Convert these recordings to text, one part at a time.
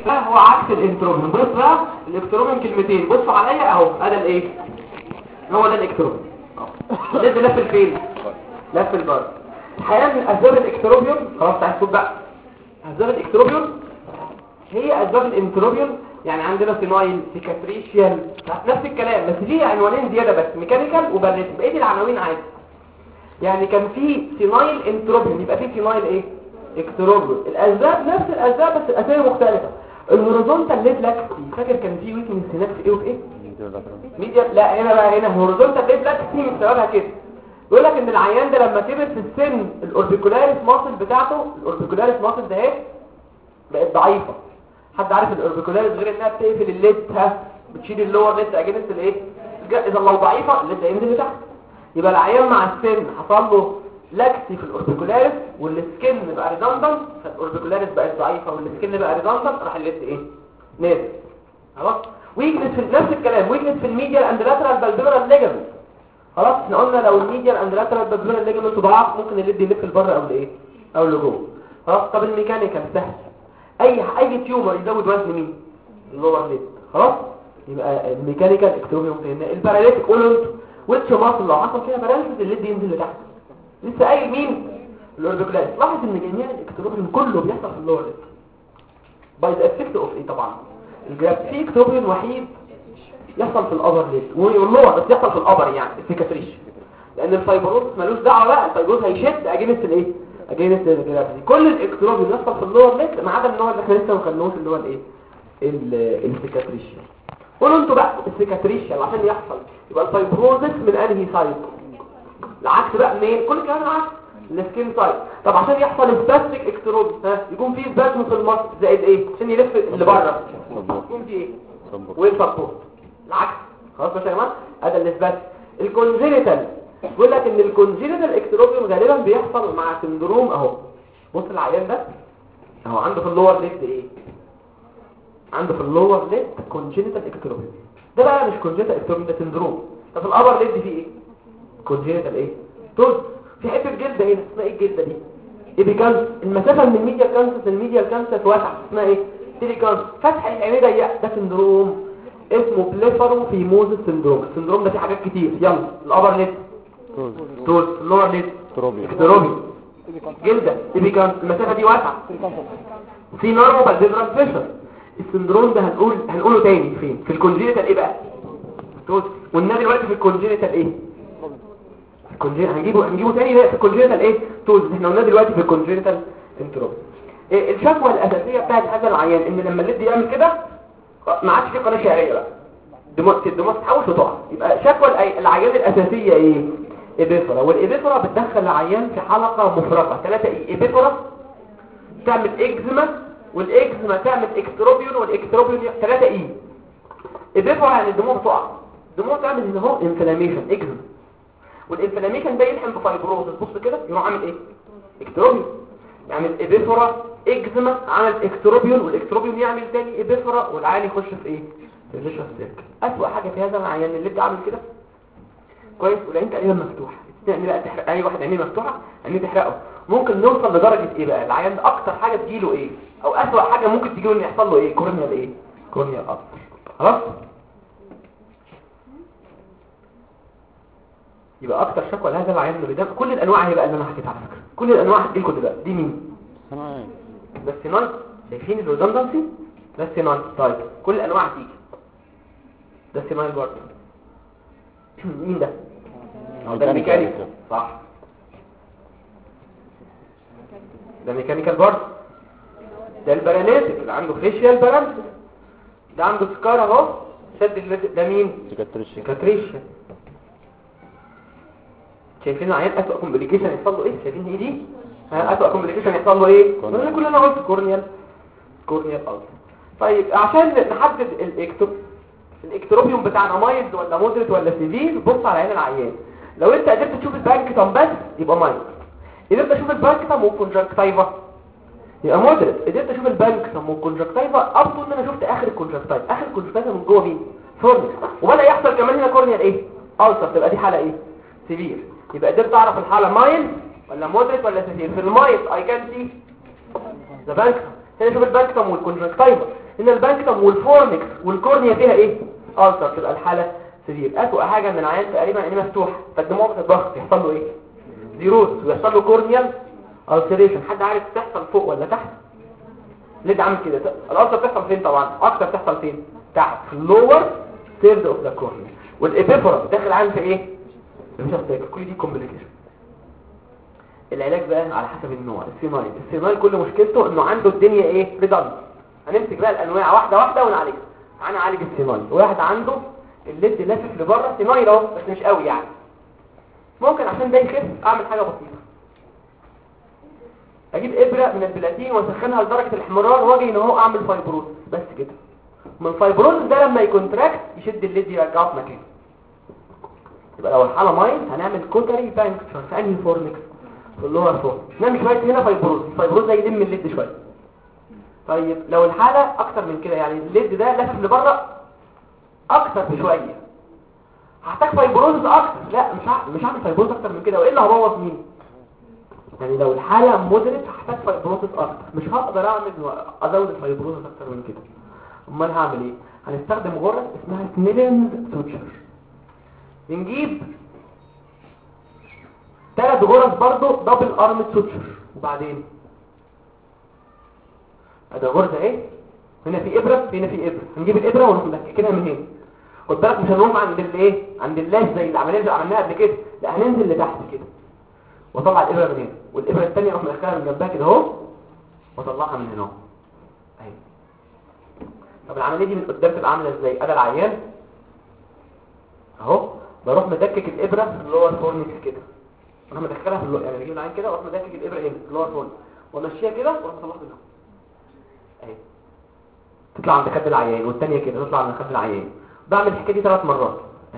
ده هو عكس الانتروبيوم بص بقى الانتروبيوم كلمتين بصوا عليا اهو ادي الايه هو ده الانتروبيوم ده ده لف الفين لف البر الحقيقه من اسباب الانتروبيوم خلاص تعال شوف بقى اسباب الانتروبيوم هي اسباب الانتروبيوم يعني عندنا سينايل سيكاتريشيال نفس الكلام بس فيه عنوانين زياده بس ميكانيكال وباليت بقيه العناوين عادي يعني كان في سينايل انتروبيوم يبقى في سينايل ايه اكتروبيوم الاسباب نفس الاسباب بس الاسامي مختلفه الهوريزونتال ليد لاكسي فاكر كان في ويكنس هناك في ايه وفي ايه ميديا لا هنا بقى هنا هوريزونتال ليد لاكسي من سببها كده بيقول لك ان العيان ده لما كبر في السن الاوربيكولاريس ماسل بتاعته الاوربيكولاريس ماسل ده اهي بقت ضعيفه حد عارف الاوربيكولاريس غير انها بتقفل الليد ها بتشيل اللور ليد اجينست الايه اذا لو ضعيفه الليد هينزل لتحت يبقى العيان مع السن حصل له لاكسي في الاوربيكولاريس والسكن بقى ريدندنت فالاوربيكولاريس بقت ضعيفه والسكن بقى ريدندنت راح الليد ايه نازل خلاص ويكنس في نفس الكلام ويكنس في الميديال اند لاترال بالبيبرال ليجامنت خلاص احنا قلنا لو الميديال اند لاترال بالبيبرال ليجامنت ضعف ممكن الليد يلف لبره او لايه او لجوه خلاص طب الميكانيكال سهل اي اي تيومر يزود وزن مين اللور ليد خلاص يبقى الميكانيكال اكتروبيوم هنا الباراليتيك قولوا انتوا ويتش ماسل لو حصل فيها باراليسيس الليد ينزل لتحت لسه قايل مين الاوربيكولاريس لاحظ ان جميع الاكتروبيوم كله بيحصل في اللور ليد باي ذا افكت اوف ايه طبعا الجراب في اكتروبيوم وحيد يحصل في الابر ليد واللور بس يحصل في الابر يعني السيكاتريش لان الفايبروز ملوش دعوه بقى الفايبروز هيشد اجينست الايه اجينست الجرافيتي كل الاكتروبيوم يحصل في اللور ليد ما عدا النوع اللي احنا لسه ما خدناهوش اللي هو الايه السيكاتريشيال قولوا انتوا بقى السيكاتريشيال عشان يحصل يبقى الفايبروزس من انهي سايد العكس بقى منين كل الكلام العكس السكين سايد طب عشان يحصل سباستيك اكتروبيوم ها يكون فيه سباسم في المص زائد ايه عشان يلف اللي بره يكون فيه ايه وين سبورت العكس خلاص ماشي يا جماعه ادي الاسبات الكونجينيتال بيقول لك ان الكونجينيتال اكتروبيوم غالبا بيحصل مع سندروم اهو بص العيان ده اهو عنده في اللور ليد ايه عنده في اللور ليد كونجينيتال اكتروبيوم ده بقى مش كونجينيتال اكتروبيوم ده سندروم طب في الابر ليد فيه ايه كونجينيتال ايه توز في حته جلد هنا اسمها ايه الجلده دي ايبيكانس المسافه من الميديا كانسس للميديا كانسس واسعه اسمها ايه تيليكانس فتح العين ضيق ده سندروم اسمه بليفرو فيموزس سندروم السندروم ده فيه حاجات كتير يلا الابر ليد توز اللور ليد اكتروبيوم جلده ايبيكانس المسافه دي واسعه في نارو بالديفرنت فيشر السندروم ده هنقول هنقوله تاني فين في الكونجينيتال ايه بقى توز والنبي دلوقتي في الكونجينيتال ايه الكونجينيتال هنجيبه هنجيبه تاني بقى في الكونجينيتال ايه توز احنا قلنا دلوقتي في الكونجينيتال انتروبي إيه الشكوى الاساسيه بتاعت هذا العيان ان لما الليد يعمل كده ما عادش في قناه شعريه بقى دموع الدموع تتحول تقع يبقى شكوى العيان الاساسيه ايه ابيفرا والابيفرا بتدخل العيان في حلقه مفرطه ثلاثه ايه ابيفرا تعمل اكزيما والاكزيما تعمل اكستروبيون والاكستروبيون ثلاثه ايه ابيفرا يعني الدموع تقع الدموع تعمل هنا اهو انفلاميشن اكزيما والانفلاميشن ده يلحم بفايبروز بص كده يروح عامل ايه اكستروبيون يعمل ابيفرا اكزيما عمل اكستروبيون والاكستروبيون يعمل تاني ابيفرا والعيان يخش في ايه في الفيشوس سيركل اسوأ حاجه في هذا العيان اللي انت عامل كده كويس والعين تقريبا مفتوحه يعني بقى تحرق اي واحد عينيه مفتوحه عينيه تحرقه ممكن نوصل لدرجه ايه بقى العيان ده اكتر حاجه تجيله ايه او اسوأ حاجه ممكن تجيله ان يحصل له ايه كورنيال ايه كورنيال اب خلاص يبقى اكتر شكوى لهذا العيان اللي ده كل الانواع هي بقى اللي انا حكيتها على فكره كل الانواع هتجي لكم دلوقتي دي مين ده السينايت شايفين الريدندنسي ده السينايت طيب كل الانواع هتيجي ده السينايت برضه مين ده ده ميكانيكال صح ده ميكانيكال برضه ده الباراليتيك اللي عنده فيشيال باراليسيس ده عنده سكار اهو شد اللي- ده مين سيكاتريشن سيكاتريشن شايفين العيان اسوأ كومبليكيشن يحصل له ايه شايفين ايه دي ها اسوأ كومبليكيشن يحصل له ايه كورنيال. ما كلنا قلت كورنيال كورنيال ألسر طيب عشان نحدد الاكتو الاكتروبيوم بتاعنا مايلد ولا مودريت ولا سيفير بص على عين العيان لو انت قدرت تشوف البانكتم بس يبقى مايلد قدرت اشوف البانكتم والكونجكتيفا يبقى مودريت قدرت اشوف البانكتم والكونجكتيفا ابطل ان انا شفت اخر الكونجكتيفا اخر الكونجكتيفا من جوه مين فورنيك وبدا يحصل كمان هنا كورنيال ايه ألسر تبقى دي حاله ايه سيفير يبقى قدرت اعرف الحاله مايلد ولا مودريت ولا سيفير في المايلد اي كان سي ذا بانكتم هنا شوف البانكتم والكونجكتيفا ان البانكتم والفورنكس والكورنيا فيها ايه ألسر تبقى الحالة سرير أسوأ حاجة ان العيان تقريبا عينيه مفتوح فالدموع بتتضغط يحصل له ايه زيروس ويحصل له كورنيال ألسريشن حد عارف تحصل فوق ولا تحت ليه عامل كده الألسر بتحصل فين طبعا اكتر بتحصل فين تحت في اللور ثيرد اوف ذا كورنيا والإبيفورا داخل عام في ايه مش هفتكر كل دي كومبليكيشن العلاج بقى على حسب النوع السينايل السينايل كل مشكلته انه عنده الدنيا ايه ريدند هنمسك بقى الانواع واحده واحده ونعالجها انا اعالج السينايل واحد عنده الليد لافف لبره سينايل اهو بس مش قوي يعني ممكن عشان ده يخف اعمل حاجه بسيطه اجيب ابره من البلاتين واسخنها لدرجه الاحمرار واجي ان هو اعمل فايبروز بس كده من الفايبروز ده لما يكونتراكت يشد الليد يرجعه في مكانه يبقى لو الحاله ماين هنعمل كوتري بانكتشر في انهي فورنكس في اللور فور نعمل شويه هنا فايبروز الفايبروز ده يلم الليد شويه طيب لو الحاله اكتر من كده يعني الليد ده لافف لبره اكتر بشويه هحتاج فايبروز اكتر لا مش ه... مش هعمل فايبروز اكتر من كده والا هبوظ مين يعني لو الحاله مودريت هحتاج فايبروز اكتر مش هقدر اعمل ازود الفايبروز اكتر من كده امال هعمل ايه هنستخدم غرز اسمها سنيلنز سوتشر بنجيب ثلاث غرز برضو دبل ارم سوتشر وبعدين ادي غرزه اهي هنا في ابره هنا في ابره هنجيب الابره ونروح مدككينها من هنا خد بالك مش هنروح عند الايه عند اللاش زي العمليه اللي عملناها قبل كده لا هننزل لتحت كده واطلع الابره من هنا والابره الثانيه اروح مدخلها من جنبها كده اهو واطلعها من هنا اهو اهي طب العمليه دي من قدام تبقى عامله ازاي ادي العيان اهو بروح مدكك الابره في اللور فورنكس كده انا مدخلها في اللور يعني بجيب العين كده واروح مدكك الابره هنا في اللور فورنكس وامشيها كده واروح مطلعها منها اهي تطلع عند خد العيان والثانيه كده تطلع عند خد العيان بعمل الحكايه دي ثلاث مرات اهي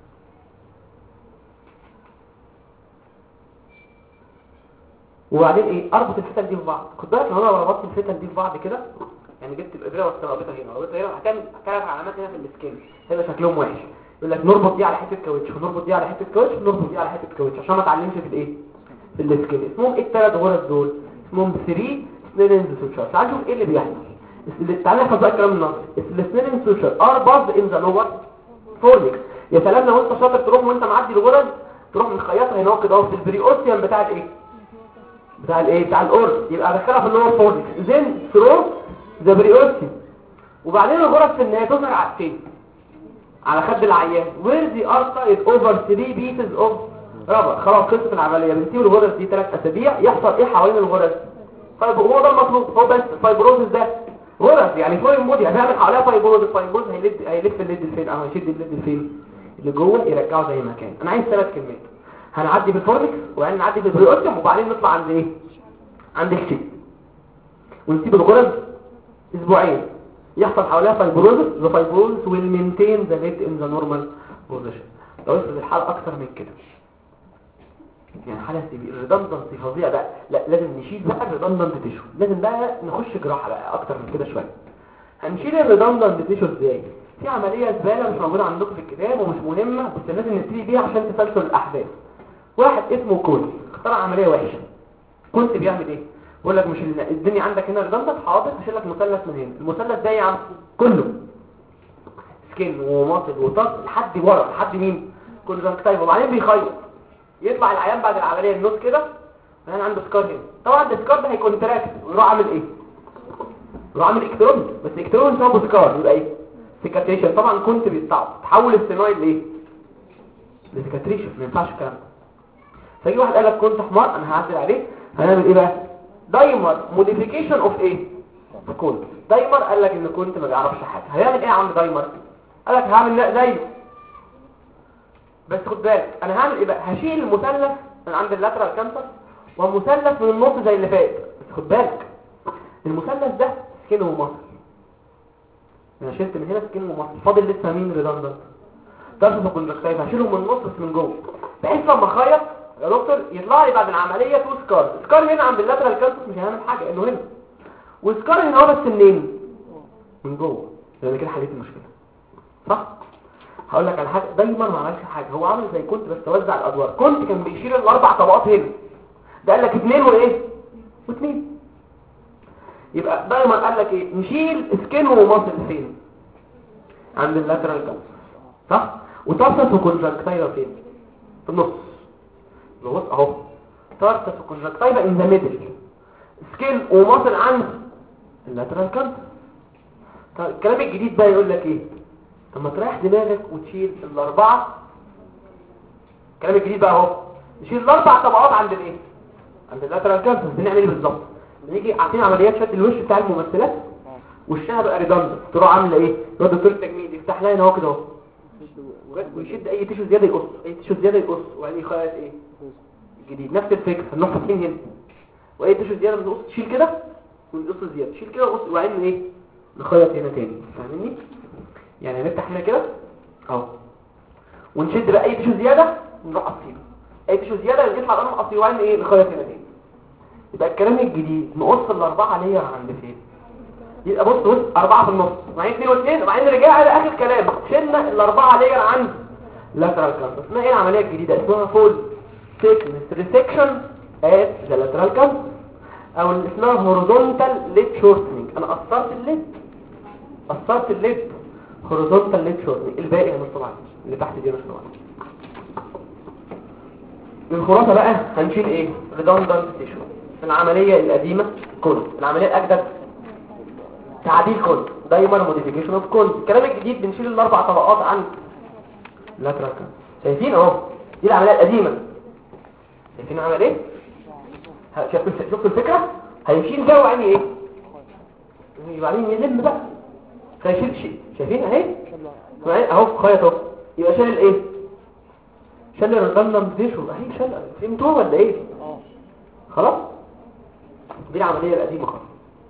وبعدين ايه اربط الفتل دي في بعض خد بالك لو انا ربطت الفتل دي في بعض كده يعني جبت الابره وربطتها هنا وربطتها هنا هكمل هكمل علامات هنا في السكين هيبقى شكلهم وحش يقول لك نربط دي على حته كاوتش ونربط دي على حته كاوتش ونربط دي على حته كاوتش عشان ما اتعلمش في الايه في السكين اسمهم ايه الثلاث غرز دول اسمهم 3 سنيلنز سوتشر تعال نشوف ايه اللي بيحصل تعال نحفظ بقى الكلام النظري السنيلنز سوتشر ار باز ان ذا لور فورنكس يا سلام لو انت شاطر تروح وانت معدي الغرز تروح مخيطها هنا كده في البريوسيوم بتاع الايه بتاع الايه بتاع الاورس يبقى ادخلها في اللور فورنكس زين ثرو ذا بريوسيوم وبعدين الغرز في النهايه تظهر على فين على خد العيان where the outside over 3 pieces of rubber خلاص خلصت العمليه بنسيب الغرز دي 3 اسابيع يحصل ايه حوالين الغرز طيب هو ده المطلوب هو بس الفايبروزس ده غرز يعني فوق بودي هنعمل حواليها فايبروز الفايبروز هيلف هيلف الليد فين او هيشد الليد فين اللي جوه يرجعه زي ما كان انا عايز ثلاث كلمات هنعدي بالفورنكس وبعدين نعدي بالبريوتيوم وبعدين نطلع عند ايه عند الشيء ونسيب الغرز اسبوعين يحصل حواليها فايبروزس the fibrosis will maintain the lid in the normal position لو افرض الحالة اكتر من كده يعني حالة الريدندنسي فظيع بقى لا لازم نشيل بقى الريدندنت تيشو لازم بقى نخش جراحة بقى اكتر من كده شوية هنشيل الريدندنت تيشو ازاي في عملية زبالة مش موجودة عندكم في الكتاب ومش مهمة بس لازم نبتدي بيها عشان تسلسل الاحداث واحد اسمه كونت اخترع عملية وحشة كنت بيعمل ايه بقول لك مش الدنيا عندك هنا ريدندنت حاضر هشيل لك مثلث من هنا المثلث ده يا عم كله سكين وماسل وطاس لحد ورا لحد مين كونجكتيف وبعدين بيخيط يطلع العيان بعد العمليه النص كده انا عنده سكار هنا طبعا السكار ده هيكونتراكت ويروح عامل ايه يروح عامل اكترون بس اكترون سببه سكار يبقى ايه سيكاتريشن طبعا كنت بيتصعب تحول السينايد لايه لسيكاتريشن ما ينفعش الكلام ده فيجي واحد قال لك كنت حمار انا هعدل عليه هنعمل ايه بقى دايمر موديفيكيشن اوف ايه كنت دايمر قال لك ان كنت ما بيعرفش حاجه هيعمل ايه يا عم دايمر قال لك هعمل لا زيه بس خد بالك انا هعمل ايه بقى هشيل المثلث من عند اللاترال كانسر ومثلث من النص زي اللي فات بس خد بالك المثلث ده سكين ومصل انا شلت من هنا سكين ومصل فاضل لسه مين ريدندنت درس الكونجكتيف هشيله من النص بس من جوه بحيث لما اخيط يا دكتور يطلع لي بعد العمليه تو سكار سكار هنا عند اللاترال كانسر مش هيعمل حاجه انه هنا وسكار هنا هو بس منين من جوه لان كده حليت المشكله صح هقول لك على حاجه دايما ما عملش حاجه هو عامل زي كنت بس توزع الادوار كنت كان بيشيل الاربع طبقات هنا ده قال لك اثنين وايه واثنين يبقى دايما قال لك ايه نشيل سكين وماسل فين عند اللاترال كانسر صح وتارسس وكونجكتيفا فين في النص بص اهو تارسس وكونجكتيفا ان ذا ميدل سكين وماسل عند اللاترال كانسر طيب الكلام الجديد بقى يقول لك ايه طب ما تريح دماغك وتشيل الاربعه الكلام الجديد بقى اهو نشيل الاربع طبقات عند الايه عند اللاترال كانسر بنعمل ايه بالظبط بنيجي عارفين عمليات شد الوش بتاع الممثلات وشها بقى ريدندنت تروح عامله ايه يقعد دكتور التجميل يفتح لها هنا اهو كده اهو ويشد اي تيشو زياده يقص اي تيشو زياده يقص وبعدين يخيط ايه جديد نفس الفكره هنروح فاتحين هنا واي تيشو زياده بنقص تشيل كده ونقص زياده تشيل كده وقص وبعدين ايه نخيط هنا تاني فاهمني يعني هنفتح هنا كده اهو ونشد بقى اي تيشو زياده نروح قصينه اي تيشو زياده نطلع على قصير وبعدين ايه نخيط هنا تاني يبقى الكلام الجديد نقص الاربعه ليه عند فين يبقى بص بص أربعة في النص وبعدين اثنين واثنين وبعدين رجع على آخر كلام شلنا الأربعة لير عن lateral canthus اسمها ايه العملية الجديدة اسمها full thickness resection at the lateral canthus او اللي اسمها horizontal lid shortening انا قصرت الليد قصرت الليد horizontal lid shortening الباقي مش طبعا اللي تحت دي مش طبعا الخلاصة بقى هنشيل ايه redundant tissue العملية القديمة كل العملية الأجدد تعديل كل دايما موديفيكيشن اوف كل الكلام الجديد بنشيل الاربع طبقات عن لاترال شايفين اهو دي العمليه القديمه شايفين عمل ايه شفتوا شفتوا الفكره هيشيل ده وعيني ايه وبعدين يلم بقى فيشيل شيء شايفين اهي اهو خيط اهو يبقى شال الايه شال الريدندنت ديشو اهي شال فهمتوها ولا ايه خلاص دي العمليه القديمه خالص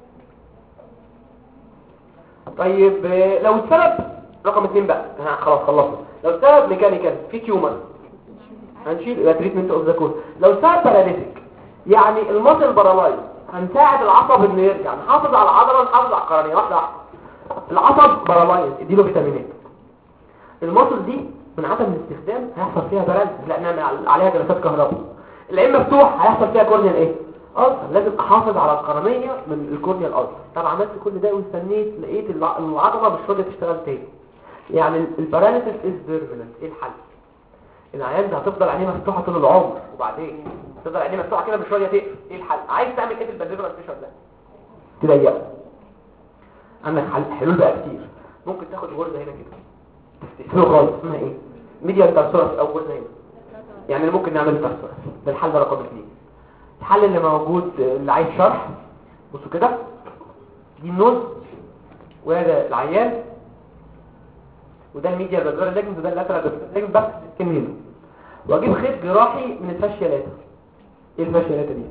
طيب لو السبب رقم اثنين بقى انا خلاص خلصنا لو السبب ميكانيكال في تيومر هنشيل يبقى تريتمنت اوف ذا كور لو السبب باراليتيك يعني المصل بارالايز هنساعد العصب انه يرجع نحافظ على العضله نحافظ على القرنيه واحده واحده العصب بارالايز اديله فيتامينات المصل دي من عدم الاستخدام هيحصل فيها باراليز لا نعمل عليها جلسات كهرباء العين مفتوح هيحصل فيها كورنيال ايه ألسر لازم أحافظ على القرنية من الكورنيا الألسر طب عملت كل ده واستنيت لقيت العضلة مش راضية تشتغل تاني يعني الباراليسيس از بيرمننت ايه الحل العيان ده هتفضل عينيه مفتوحة طول العمر وبعدين تفضل عينيه مفتوحة كده مش راضية تقفل ايه الحل عايز تعمل ايه في البلديبرال فيشر ده تضيقه عندك حل حلول بقى كتير ممكن تاخد غرزة هنا كده تستقفله خالص اسمها ايه ميديال تارسورس او غرزة هنا يعني ممكن نعمل تارسورس ده الحل ده رقم اثنين الحل اللي موجود اللي عايز شرح بصوا كده دي النوز وهذا العيان وده الميديا البلدور الليجمنت وده اللاترال الليجمنت بس كم هنا واجيب خيط جراحي من الفاشيالاتا ايه الفاشيالاتا دي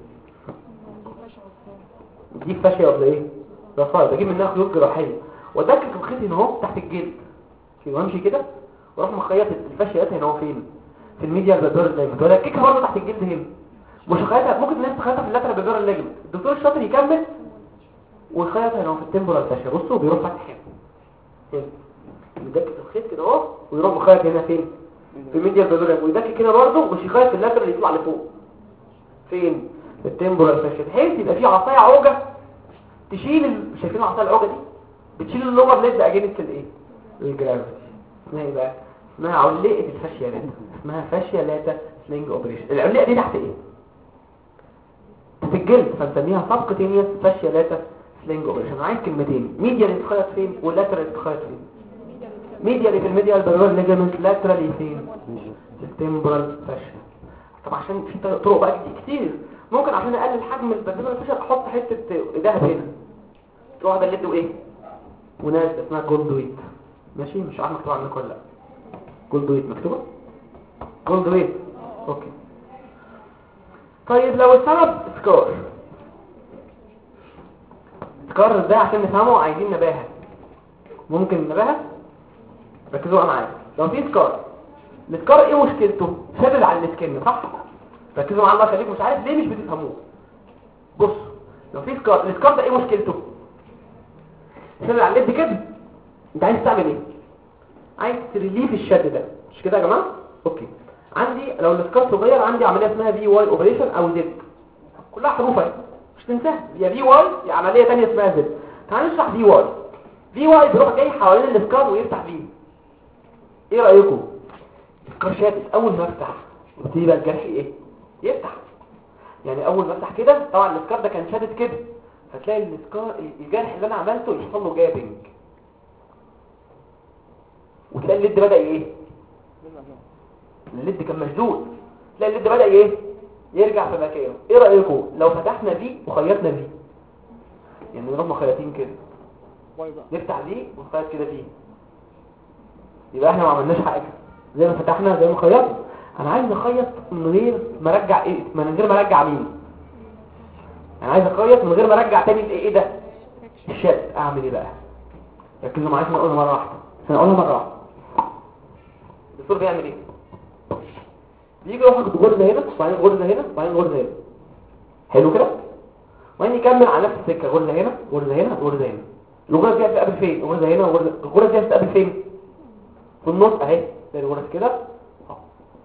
دي فاشيا ولا ايه رصايد اجيب منها خيوط جراحيه وادكك الخيط هنا اهو تحت الجلد وامشي كده واروح مخيط الفاشيالاتا هنا اهو فين في الميديا البلدور الليجمنت وادككها برضه تحت الجلد هنا مش خيطها ممكن الناس تخيطها في اللاترال بيدور الليجمنت الدكتور الشاطر يكمل ويخيطها هنا في التمبورال فاشيا بصوا بيروح فاتح هنا هنا يدكك الخيط كده اهو ويروح مخيط هنا فين في الميديا بيدور ويدكك كده برضه مش يخيط في اللاترال يطلع لفوق فين في التمبورال فاشيا بحيث يبقى في عصايه عوجه تشيل ال... شايفين العصايه العوجه دي بتشيل اللور ليد اجينست الايه الجرافيتي اسمها ايه بقى اسمها علقه الفاشيا لاتا اسمها فاشيا لاتا سلينج اوبريشن العلقه دي تحت ايه في الجلد فنسميها سبكتينيوس فاشيالاتا سلينج اوبريشن عايز كلمتين ميديا اللي تخيط فين واللاترال تخيط فين ميديا اللي في الميديا البلور ليجامنت لاترالي فين في التمبرال فاشيا طب عشان في طرق بقى كتير ممكن عشان اقلل حجم البلور فاشيا احط حته دهب هنا تروح ده اللي ايه وناس اسمها جولدويت ماشي مش عارف مكتوب عندك ولا لا جولدويت مكتوبه جولدويت اوكي طيب لو السبب سكار سكار ده عشان نفهمه عايزين نباهة ممكن نباهة ركزوا بقى معايا لو في سكار السكار ايه مشكلته شادد على السكن صح ركزوا معايا الله يخليكم مش عارف ليه مش بتفهموه بص لو في سكار السكار ده ايه مشكلته شادد على اليد كده انت عايز تعمل ايه عايز تريليف الشد ده مش كده يا جماعه اوكي عندي لو السكار صغير عندي عمليه اسمها في واي اوبريشن او زد كلها حروف اهي مش مش تنساها يا في واي يا عمليه ثانيه اسمها زد تعالوا نشرح في واي في واي بيروح جاي حوالين السكار ويفتح فيه ايه رايكم السكار شادد اول ما افتح وتيجي بقى الجرح ايه يفتح يعني اول ما افتح كده طبعا السكار ده كان شادد كده فتلاقي السكار الجرح اللي انا عملته يحصل له جابنج وتلاقي الليد بدا ايه الليد كان مشدود تلاقي الليد بدا ايه يرجع في مكانه ايه رايكم لو فتحنا دي وخيطنا دي يعني نروح مخيطين كده نفتح دي ونخيط كده دي يبقى احنا ما عملناش حاجه زي ما فتحنا زي ما خيطنا انا عايز اخيط من غير ما ارجع ايه من غير ما ارجع مين انا عايز اخيط من غير ما ارجع تاني الايه ايه ده الشد اعمل ايه بقى ركزوا معايا عشان اقولها مره واحده عشان اقولها مره واحده الدكتور بيعمل ايه بيجي يروح غرزه هنا وبعدين غرزه هنا وبعدين غرزه هنا حلو كده وبعدين يكمل على نفس السكه غرزه هنا غرزه هنا غرزه هنا الغرز دي هتقابل فين الغرزه هنا وغرزه الغرز دي هتقابل فين في النص اهي زي الغرز كده أهو.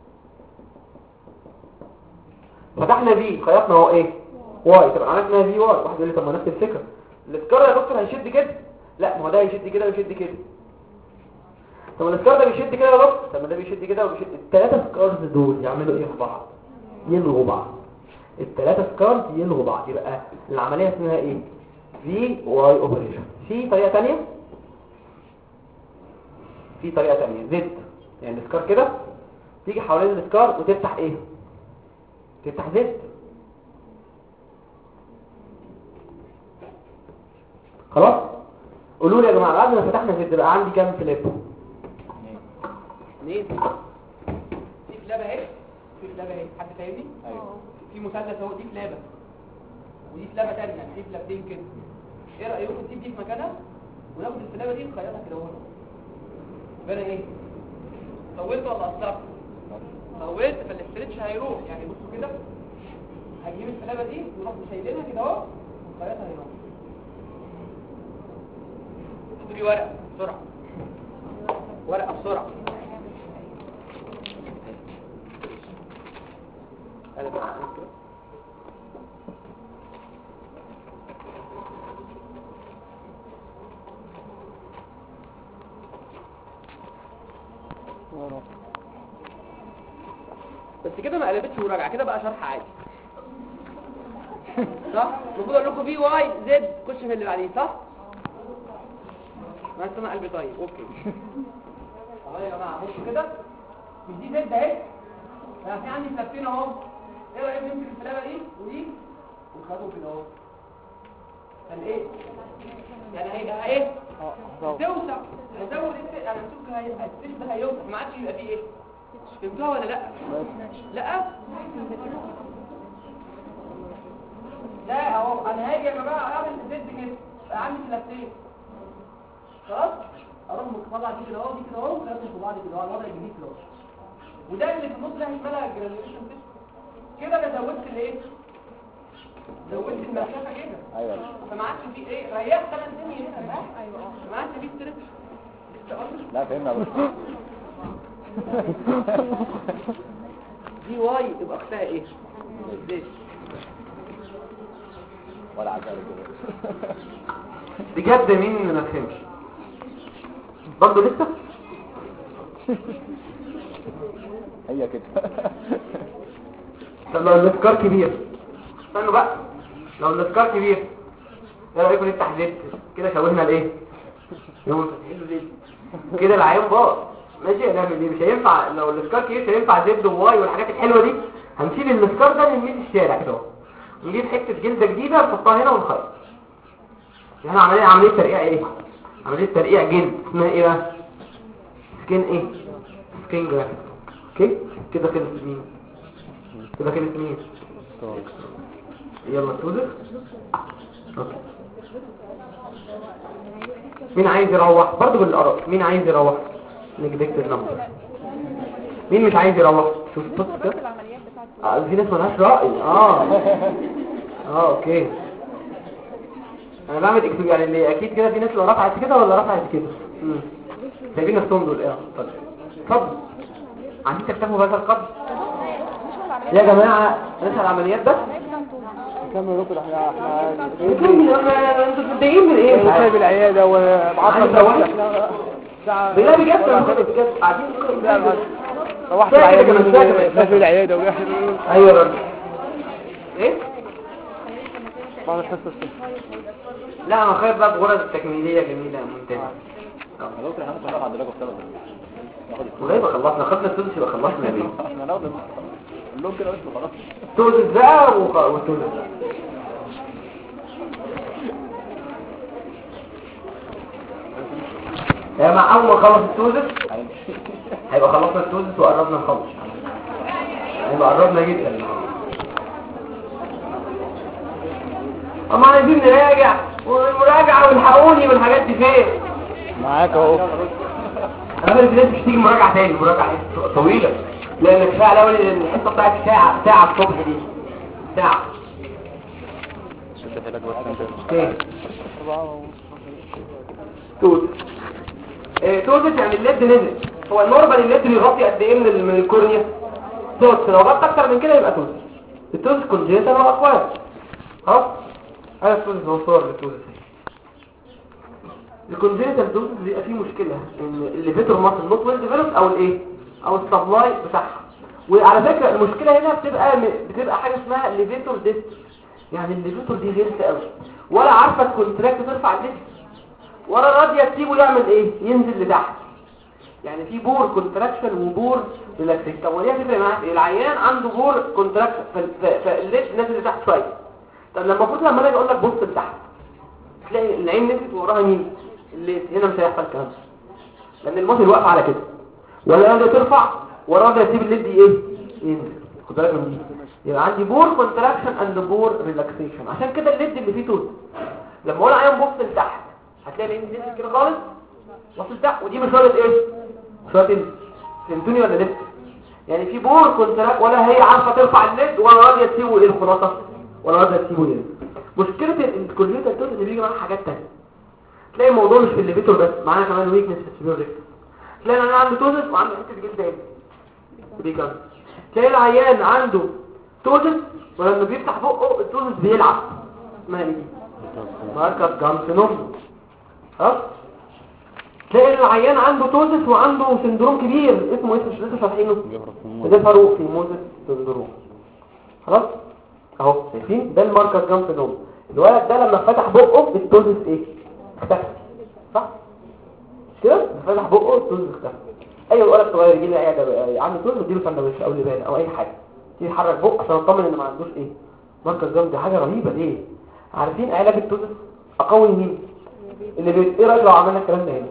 فتحنا في خيطنا هو ايه واي طب عملنا في واي واحد يقول لي طب ما نفس الفكره السكار يا دكتور هيشد كده لا ما هو ده هيشد كده ويشد كده طب السكار ده بيشد كده يا دكتور طب ما ده بيشد كده وبيشد الثلاثه سكارز دول يعملوا ايه في بعض يلغوا بعض الثلاثه سكارز يلغوا بعض يبقى العمليه اسمها ايه في واي اوبريشن في طريقه ثانيه في طريقه ثانيه زد يعني السكار كده تيجي حوالين السكار وتفتح ايه تفتح زد خلاص قولوا لي يا جماعه بعد ما فتحنا زد بقى عندي كام فليب اثنين دي فلابه اهي في فلابه اهي حد فاهمني ايوه في مثلث اهو دي فلابه ودي فلابه ثانيه دي فلابتين كده ايه رايكم نسيب دي في مكانها وناخد الفلابه دي نخيطها كده اهو بقى ايه طولت ولا قصرت طولت فالاسترتش هيروح يعني بصوا كده هجيب الفلابه دي ونروح شايلينها كده اهو ونخيطها هنا هاتوا لي ورقه بسرعه ورقه بسرعه قلب معاك كده بس كده ما قلبتش مراجعه كده بقى شرح عادي صح المفروض اقول لكم في واي زد خش في اللي بعديه صح ما انا قلبي طيب اوكي والله يا جماعه بصوا كده مش دي زد اهي يعني في عندي فلابتين اهو ايه رايك نمسك الفلابه دي ودي ونخدهم كده اهو كان ايه يعني هيبقى ايه توسع هزود الت- يعني السك هيبقى السك ده هيوسع ما عادش يبقى فيه ايه فهمتوها ولا لا لا ده اهو انا هاجي يا جماعه اعمل زد كده بقى عندي فلابتين خلاص اروح مطلع دي كده اهو دي كده اهو ولازم في بعض كده اهو الوضع الجديد كده اهو وده اللي في النص ده هيتملى جرانيوليشن كده انا زودت الايه زودت المسافه كده ايوه فما عادش في ايه ريحت انا الدنيا هنا بقى ايوه ما عادش في ستريتش لا فهمنا بس دي واي يبقى اختها ايه زيت ولا عارف كده بجد مين ما فهمش برضه لسه هي كده طب لو الاسكار كبير استنوا بقى لو الاسكار كبير ايه رايكم نفتح زيت كده شوهنا الايه يوم فاتحين له زيت كده العيان باظ ماشي هنعمل ايه مش هينفع لو الاسكار كبير مش هينفع زد وواي والحاجات الحلوه دي هنشيل الاسكار ده نرميه في الشارع كده اهو نجيب حته جلده جديده نحطها هنا ونخيط هنا عمليه عمليه ترقيع ايه عمليه ترقيع جلد اسمها ايه بقى سكين ايه سكين جرافت اوكي كده خلص مين كده خلص مين يلا توزر اوكي مين عايز يروح برضه بالاراء مين عايز يروح نجدكت النمبر مين مش عايز يروح شوف بص كده آه في ناس مالهاش راي اه اه اوكي انا بعمل اكتب يعني اللي اكيد كده في ناس لو رفعت كده ولا رفعت كده امم سايبين نفسهم دول ايه اتفضل اتفضل عايزين تكتبوا بهذا القدر يا جماعه نسال عمليات بس كمل يا دكتور احنا احنا بتقولي أنا- انتوا متضايقين من ايه مش سايب عارف. العياده وبعطل عايز أروح. احنا ساعه بالله بجد ولا أنا كده. بجد قاعدين لا، لا. روحت ساكت العياده كمان، ساكت كمان. سايب العياده وجاي ايوه يا راجل ايه بعد الحصه الصبح لا انا خايف بقى بغرز التكميليه جميله ممتازه يا دكتور احنا ممكن نروح عند الراجل بسبب ناخد والله يبقى خلصنا خدنا السدس يبقى خلصنا يا بيه احنا ناخد قول لهم كده بس وخلاص توزن بقى وخ- وتوزن يا مع اول ما نخلص التوزن هيبقى خلصنا التوزن وقربنا نخلص هيبقى قربنا جدا اما عايزين نراجع والمراجعة والحقوني والحاجات دي فين معاك اهو انا بدي لازم تيجي مراجعة تاني مراجعة طويلة لان كفاية الاول الحصة بتاعت ساعة ساعة الصبح دي ساعة شد حيلك بس انت اوكي توت إيه توت يعني الليد نزل هو النورمال الليد بيغطي قد ايه من ال- من الكورنيا توت لو غطى اكتر من كده يبقى توت التوت كونجيتال هو اكواد خلاص هذا التوت هو صور للتوت الكونجيتال توت بيبقى فيه مشكله ان الليفيتور ماسل نوت ويل ديفلوب او الايه او السبلاي بتاعها وعلى فكره المشكله هنا بتبقى بتبقى حاجه اسمها ليفيتور ديست يعني الليفيتور دي غيرت قوي ولا عارفه الكونتراكت ترفع الليفت ولا راضيه تسيبه يعمل ايه ينزل لتحت يعني في بور كونتراكشن وبور ريلاكسيشن طب وليه تفرق معاك إيه؟ العيان عنده بور كونتراكشن فالليد نازل لتحت شويه طب لما المفروض لما انا اجي اقول لك بص لتحت تلاقي العين نزلت وراها مين الليد هنا مش هيحصل الكلام ده لان المصل واقف على كده ولا راضيه ترفع ولا راضيه تسيب الليد دي ايه ينزل خد بالك من دي يبقى عندي بور كونتراكشن اند بور ريلاكسيشن عشان كده الليد اللي فيه توت لما اقول عيان بص لتحت هتلاقي العين نزلت كده خالص بص لتحت ودي مش راضيه ايه مش راضيه تنزل فهمتوني ولا لسه يعني في بور كونتراكت ولا هي عارفه ترفع الليد ولا راضيه تسيبه ايه الخلاصه ولا راضيه تسيبه ايه مشكله الكمبيوتر توت اللي بيجي معاها حاجات تانية تلاقي الموضوع مش في الليفيتور بس معانا كمان ويكنس في السبيور ريكتور تلاقي انا عنده توزس وعنده حته جلد ايه بيكمل تلاقي العيان عنده توزس ولما بيفتح بقه التوزس بيلعب اسمها ايه دي ماركر جانسونوم خلاص تلاقي العيان عنده توزس وعنده سندروم كبير اسمه اسمه مش لسه شارحينه وده فاروق في موزس سندروم خلاص اهو شايفين ده الماركر جانسونوم الولد ده لما فتح بقه التوزس ايه اختفى صح مش كده لما فتح بقه التوزس اختفى اي ولد صغير يجي لي عياده عنده توزس اديله سندوتش او لبان او اي حاجه تيجي يحرك بقه عشان اطمن ان ما عندوش ايه ماركر جام دي حاجه رهيبه ليه عارفين علاج التوزس اقوي مين اللي بيت... ايه رايك لو عملنا الكلام ده هنا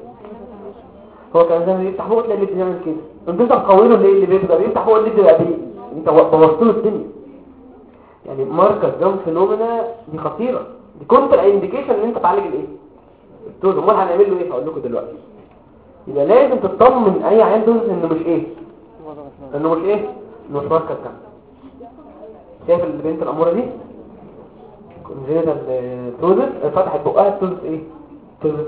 هو كان زي ما بيفتح بقه تلاقي اللي بيعمل كده انت انت مقوله ليه اللي بيبقى بيفتح بقه اللي بيبقى بيه انت بوظت له الدنيا يعني ماركر جام فينومينا دي خطيره دي كونتر انديكيشن ان انت تعالج الايه التوز امال هنعمل له ايه هقول لكم دلوقتي يبقى لازم تطمن اي عيان دوز انه مش ايه انه مش ايه انه مش ماركر جام شايف البنت الاموره دي كونجينيتال توزس فتحت بقها التوزس ايه توزس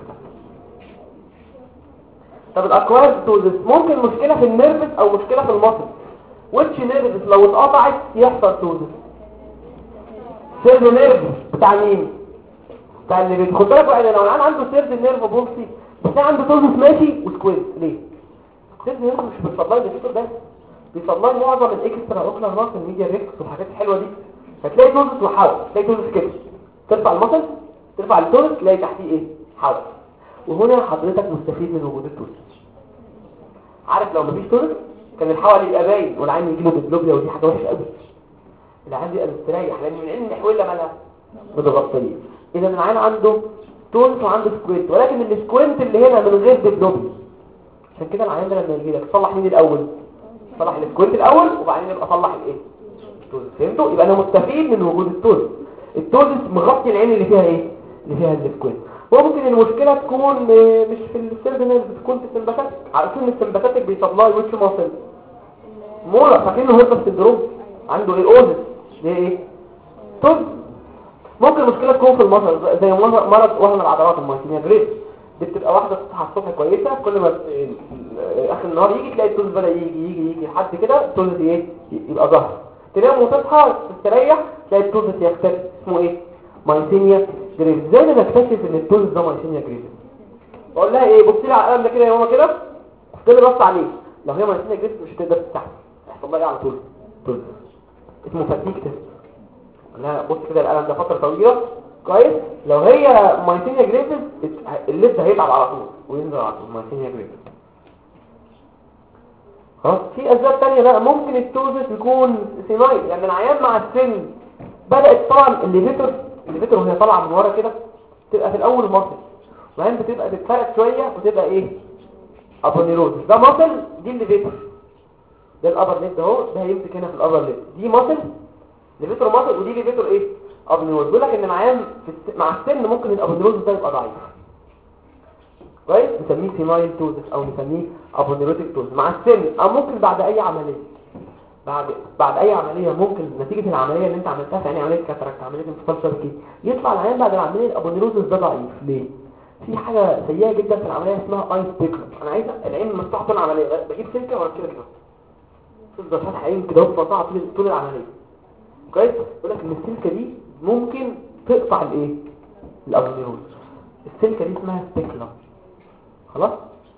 طب الاكوارد توزس ممكن مشكلة في النيرفس او مشكلة في المصل ويتش نيرفس لو اتقطعت يحصل توزس سيرد نيرف بتاع مين بتاع اللي بيت- خد بالك بقى لو العيان عنده سيرد نيرف بولسي بس عنده توزس ماشي وسكويز ليه سيرد نيرف مش بيصلاي ده بس بيصلاي معظم الاكسترا اوكلر راس الميديا ريكس والحاجات الحلوه دي فتلاقي توزس وحاول تلاقي توزس كده ترفع المصل ترفع التوزس تلاقي تحتيه ايه حاول وهنا حضرتك مستفيد من وجود التوزس عارف لو مفيش توزس كان الحول يبقى باين والعين يجي له ديبلوبيا ودي حاجه وحشه قوي العين يبقى مستريح لان من علم الحويله مالها متغطيه اذا العين عنده توزس وعنده سكوينت ولكن السكوينت اللي هنا من غير ديبلوبيا عشان كده العين ده لما يجي لك صلح مين الاول صلح السكوينت الاول وبعدين يبقى صلح الايه التوزس فهمتوا يبقى انا مستفيد من وجود التوزس التوزس مغطي العين اللي فيها ايه اللي فيها السكوينت وممكن المشكله تكون آه، مش في السيرد نيرف تكون في السمباتيك عارفين السمباتيك بيسبلاي ويتش ماسل مولا فاكرين هيربس سندروم عنده ايه اوزس ده ايه توزس ممكن المشكله تكون في المصل زي مرض مرض وهن العضلات المايتينيا جريد دي بتبقى واحده تصحى الصبح كويسه كل ما ت- اخر النهار يجي تلاقي التوز بدا يجي يجي يجي لحد كده التوز ايه يبقى ظهر تنام وتصحى تستريح تلاقي التوزس يختفي اسمه ايه مايسينيا جريفز ازاي انا بكتشف ان التوزس ده مايسينيا جريفز بقول لها ايه بصي لي على القلم ده كده يا ماما كده كده بص عليه لو هي مايسينيا جريفز مش هتقدر تستحمل يحصل لها ايه على طول توزس اسمه فاتيك تيست لا بص كده القلم ده فتره طويله كويس لو هي مايسينيا جريفز اللب هيتعب على طول وينزل على طول مايسينيا جريفز خلاص في اسباب تانية بقى ممكن التوزس يكون سينايل يعني العيان مع السن بدأت طبعا الليفيتور الليفيتور وهي طالعه من ورا كده تبقى في الاول مصل وبعدين بتبقى تتفرق شويه وتبقى ايه ابونيروز ده مصل دي الليفيتور ده الابر ليد اهو ده هيمسك هنا في الابر ليد دي مصل ليفيتور مصل ودي ليفيتور ايه ابونيروز بيقول لك ان العيان في الس... مع السن ممكن الابونيروز ده يبقى ضعيف كويس نسميه سينايل توزس او نسميه ابونيروتيك توزس مع السن او ممكن بعد اي عمليه بعد بعد اي عمليه ممكن نتيجه العمليه اللي انت عملتها في يعني عمليه كاتراكت عمليه انفصال شبكي يطلع العيان بعد العمليه الابونيروزس ده ضعيف ليه في حاجه سيئه جدا في العمليه اسمها اي سبيكلم انا عايز العين مفتوح طول العمليه بجيب سلكه واركبها كده تفضل فاتح عين كده وتفضلها طول طول العمليه كويس يقول لك ان السلكه دي ممكن تقطع الايه الابونيروز السلكه دي اسمها سبيكلم خلاص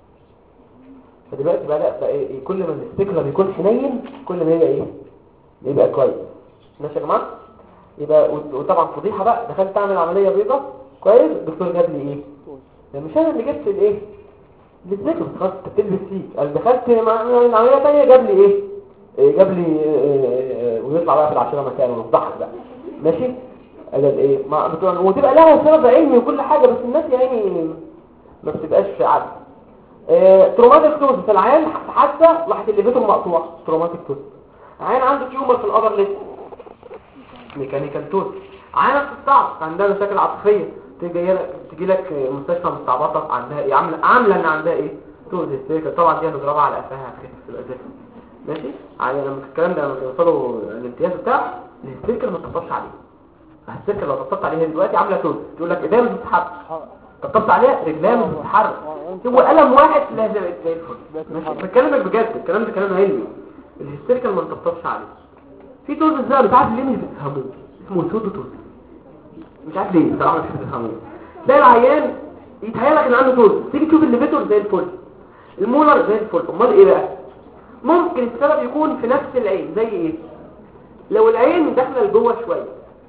فدلوقتي بقى بقى إيه كل ما الاستيكلر بيكون حنين كل ما يبقى ايه يبقى كويس ماشي يا جماعه يبقى وطبعا فضيحه بقى دخلت اعمل عمليه بيضه كويس الدكتور جاب لي ايه ده مش انا اللي جبت الايه الاستيكلر خلاص انت بتلبس فيه انا دخلت مع عمليه ثانيه جاب لي ايه إيه جاب لي إيه ويطلع بقى في العشره مكانه ونفضحك بقى ماشي قال ايه ما بتوع وتبقى لها سبب علمي وكل حاجه بس الناس يعني ما بتبقاش عارفه آه، تروماتيك توز في العيان حتى راحت الليفيتور مقطوع تروماتيك توز عيان عنده تيومر في الابر ليد ميكانيكال توز عيان بتستعب عندها مشاكل عاطفيه تيجي لك تيجي لك مستشفى مستعبطه عندها ايه عامله عامله ان عندها ايه توز هيستيريكال طبعا دي هنضربها على قفاها هتخف في الاساس ماشي يعني لما الكلام ده لما يوصلوا الامتياز بتاعه الهيستيريكال ما تطبطش عليه الهيستيريكال لو طبطت عليها دلوقتي عامله توز تقول لك ايديها مش بتتحرك طبطت عليها رجليها مش بتتحرك هو قلم واحد لازم زي الفل ماشي بكلمك بجد الكلام ده كلام علمي الهيستيريكال ما نطبطبش عليه في توز ازاي مش عارف ليه مش بتفهموه اسمه سودو توز مش عارف ليه بصراحه مش بتفهموه تلاقي العيان يتهيأ لك ان عنده توز تيجي تشوف الليفيتور زي الفل المولر زي الفل امال ايه بقى ممكن السبب يكون في نفس العين زي ايه لو العين داخله لجوه شويه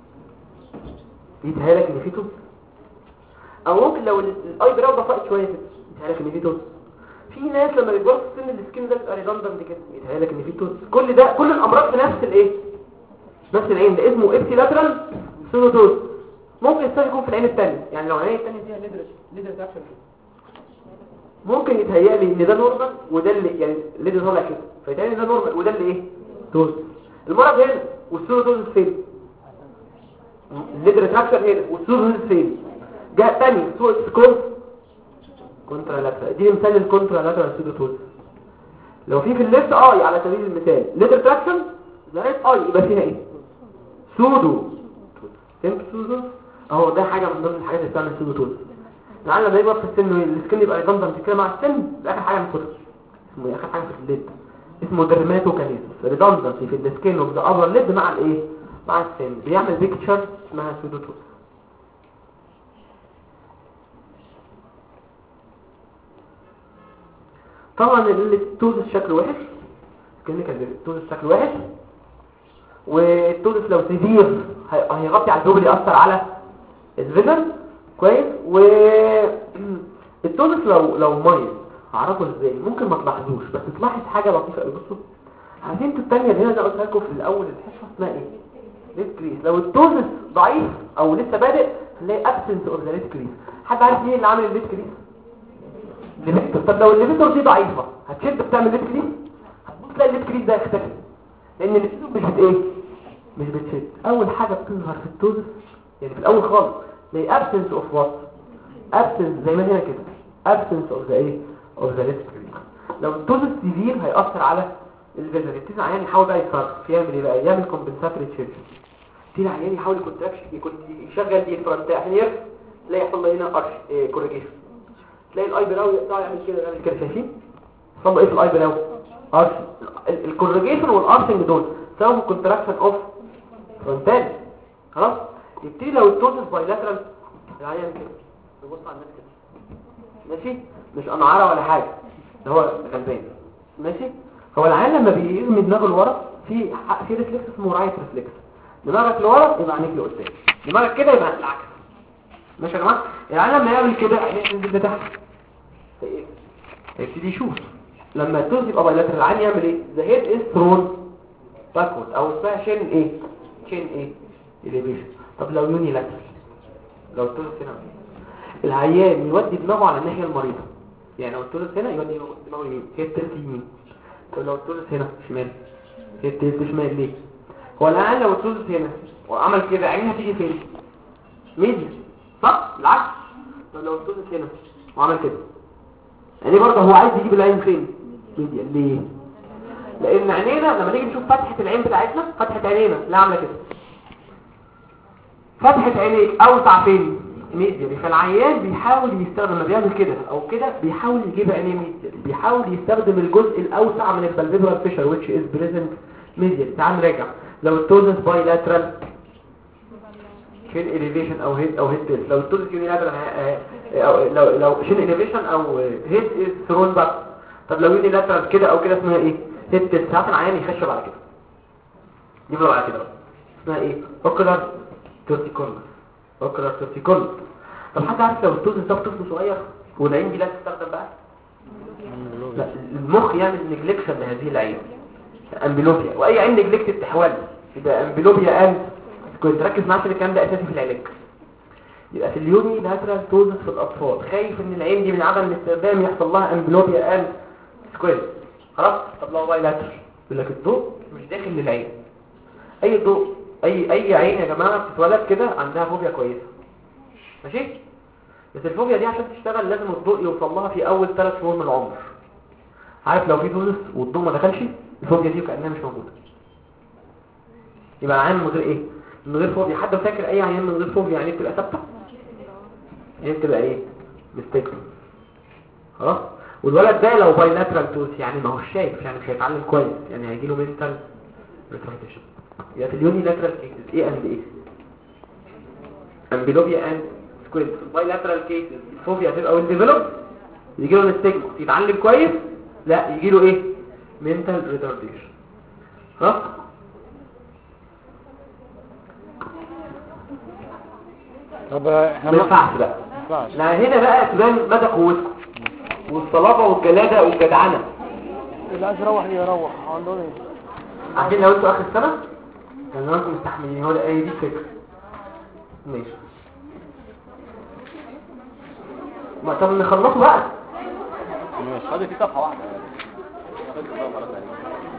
يتهيأ لك ان في توز او ممكن لو الاي براو ضفقت شويه كده يتهيألك ان في توز في ناس لما بيكبروا في السن السكين ده بيبقى ريدندنت كده يتهيألك ان في توز كل ده كل الامراض في نفس الايه نفس العين ده اسمه ابسيلاترال سودوتوز ممكن السبب يكون في العين الثانيه يعني لو العين الثانيه فيها ليدر ليدر اكشن ممكن يتهيأ لي ان ده نورمال وده اللي يعني ليدر طالع كده فيتهيأ لي ده نورمال وده اللي ايه توز المرض هنا والسودوتوز فين الليدر اكشن هنا والسودوتوز فين جهه ثانيه سوء سكون كونترا لاترال دي مثال الكونترا لاترال سودوتوز لو في في الليفت اي على سبيل المثال ليتر تراكشن زائد اي يبقى فيها ايه سودو فهمت سودو اهو ده حاجه من ضمن الحاجات اللي بتعمل سودوتوز لعل لما يكبر في السن السكن يبقى ريدندنت كده مع السن ده اخر حاجه من كتر اسمه اخر حاجه في الليد اسمه درماتوكاليز ريدندنسي في السكن اوف ذا اذر ليد مع الايه مع السن بيعمل بيكتشر اسمها سودوتوز طبعا التوزس شكله وحش كلينيكال التوزس شكله وحش والتوزس لو سيفير هيغطي على الجوبل يأثر على الفيجن كويس و التوزس لو لو مايل هعرفه ازاي ممكن ما تلاحظوش بس تلاحظ حاجه لطيفه قوي بصوا عارفين انتوا الثانيه اللي هنا زي قلت لكم في الاول الحصه اسمها ايه ريد كريس لو التوزس ضعيف او لسه بادئ هنلاقي ابسنس اوف ذا ريد كريس حد عارف مين اللي عامل الريد كريس ليفيتور طب لو الليفيتور دي ضعيفة هتشد بتعمل ليد كريس هتبص تلاقي الليد كريس ده يختفي لان الليفيتور مش بت ايه مش بتشد اول حاجة بتظهر في التوزس يعني في الاول خالص زي absence of what absence زي ما هنا كده absence of the ايه of the lid كريس لو التوزس سيفير هيأثر على الفيجن يبتدي العيان يحاول بقى يتصرف يعمل ايه بقى يعمل كومبنساتوري تشيرج يبتدي العيان يحاول يكونتراكشن يكون يشغل دي الفرنتيه عشان يرفع تلاقي يحصل له هنا ارش إيه كوريجيشن تلاقي الاي براو يقطع يعمل كده يعمل كده شايفين صلوا ايه في الاي براو ارش الكورجيشن والارشنج دول سبب كونتراكشن اوف فرونتال خلاص يبتدي لو التوزس بايلاترال العيان كده يبص على الناس كده ماشي مش انعاره ولا حاجه ده هو غلبان ماشي هو العيان لما بيرمي دماغه لورا في ح- في ريفلكس اسمه رايت ريفلكس دماغك لورا يبقى عينيك لقدام دماغك كده يبقى العكس ماشي يا جماعه العيان لما يعمل كده عينيه تنزل لتحت ايه هيبتدي يشوف لما التوز يبقى بايلاترال العيان يعمل ايه ذا هيد از ثرون باكورد او اسمها شين ايه شين ايه اليفيشن طب لو يوني لاترال لو التوز هنا العيان يودي دماغه على الناحيه المريضه يعني لو التوز هنا يودي دماغه يمين هي التلت يمين طب لو التوز هنا شمال هي التلت شمال ليه هو العيان لو التوز هنا وعمل كده عينها هتيجي فين ميديا صح العكس طب لو التوز هنا وعمل كده يعني برضه هو عايز يجيب العين فين ميديا ليه لان عينينا لما نيجي نشوف فتحه العين بتاعتنا فتحه عينينا لا عامله كده فتحه عينيك اوسع فين ميديا فالعيان بيحاول يستخدم لما بيعمل كده او كده بيحاول يجيب عينيه ميديا بيحاول يستخدم الجزء الاوسع من البلفيبرال فيشر which is present ميديا تعال نراجع لو التوزس بايلاترال شين elevation او هيد او هيد تيلت لو التوزس يونيلاترال او لو لو شين elevation او هيد از ثرون باك طب لو يونيلاترال كده او كده اسمها ايه هيد تيلت ساعات العيان يخشب على كده يفضل على كده بقى. اسمها ايه اوكولار تورتيكولر اوكولار تورتيكولر طب حد عارف لو التوزس ده طفل صغير والعين دي لا تستخدم بقى لا المخ يعمل نجلكشن لهذه العين امبلوبيا واي عين نجلكت تحول يبقى امبلوبيا اند كنت ركز معايا عشان الكلام ده اساسي في العلاج يبقى في اليوني لاترال توزس في الاطفال خايف ان العين دي من عدم الاستخدام يحصل لها امبلوبيا اند سكوير خلاص طب لو باي لاترال يقول لك الضوء مش داخل للعين اي ضوء اي اي عين يا جماعه بتتولد كده عندها فوبيا كويسه ماشي بس الفوبيا دي عشان تشتغل لازم الضوء يوصل لها في اول ثلاث شهور من العمر عارف لو في توزس والضوء ما دخلش الفوبيا دي كانها مش موجوده يبقى عين من غير ايه من غير فوبيا حد فاكر اي عيان من غير فوبيا يعني بتبقى ثابته يعني بتبقى ايه مستيكل خلاص والولد ده لو بايلاترال توس يعني ما هوش شايف يعني مش هيتعلم كويس يعني هيجي له منتال ريتارديشن يبقى في اليوني لاترال كيسز ايه اند ايه امبيلوبيا اند سكوينت بايلاترال كيسز الفوبيا هتبقى ويل ديفلوب يجي له الاستجما يتعلم كويس لا يجي له ايه منتال ريتارديشن خلاص طب احنا ما ينفعش بقى ما ينفعش لا هنا بقى تبان مدى قوتكم والصلابه والجلاده والجدعنه اللي عايز يروح يروح عنده ايه عارفين لو انتوا اخر السنه كان زمانكم مستحملين هو ده اي دي الفكره ماشي ما طب نخلصوا بقى هذه في صفحة واحدة خد الصفحة خلاص عليك.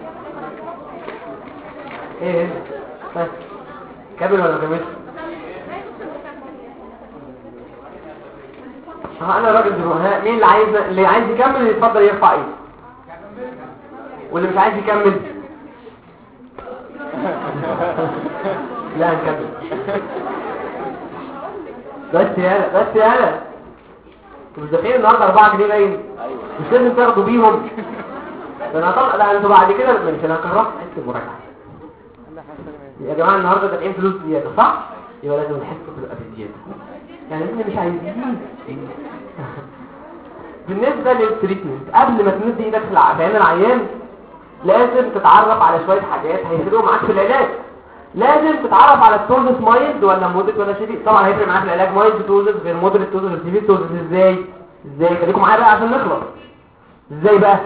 ايه هنا ها كامل ولا كامل ها انا راجل دلوقتي ها مين اللي عايز اللي عايز يكمل يتفضل يرفع ايده واللي مش عايز يكمل لا هنكمل بس يالا بس يالا انتوا مش دافعين النهارده 4 جنيه باين ايوه مش لازم تاخدوا بيهم ده انا هطلع لا انتوا بعد كده مش انا هكرهكم حته المراجعه يا جماعه النهارده دافعين فلوس زياده صح يبقى لازم الحصه تبقى بزياده يعني احنا مش عايزين بالنسبه للتريتمنت قبل ما تمد ايدك في الع- في عين العيان لازم تتعرف على شويه حاجات هيفرقوا معاك في العلاج لازم تتعرف على التوزس مايلد ولا مودت ولا شديد طبعا هيفرق معاك في العلاج مايلد توزس غير مودريت توزس غير سيفير توزس ازاي ازاي خليكم معايا بقى عشان نخلص ازاي بقى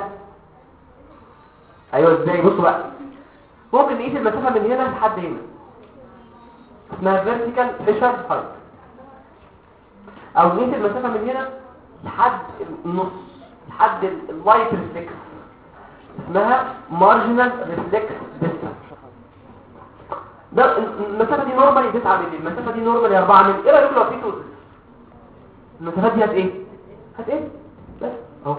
ايوه ازاي بصوا بقى ممكن نقيس المسافه من هنا لحد هنا اسمها فيرتيكال بريشر هايت او نقيس المسافه من هنا لحد النص لحد اللايت ريفلكس اسمها مارجنال ريفلكس ديستانس ده المسافه دي نورمالي 9 مللي المسافه دي نورمالي 4 مللي ايه رايكم لو في توزس المسافات دي هت ايه هت ايه بس اهو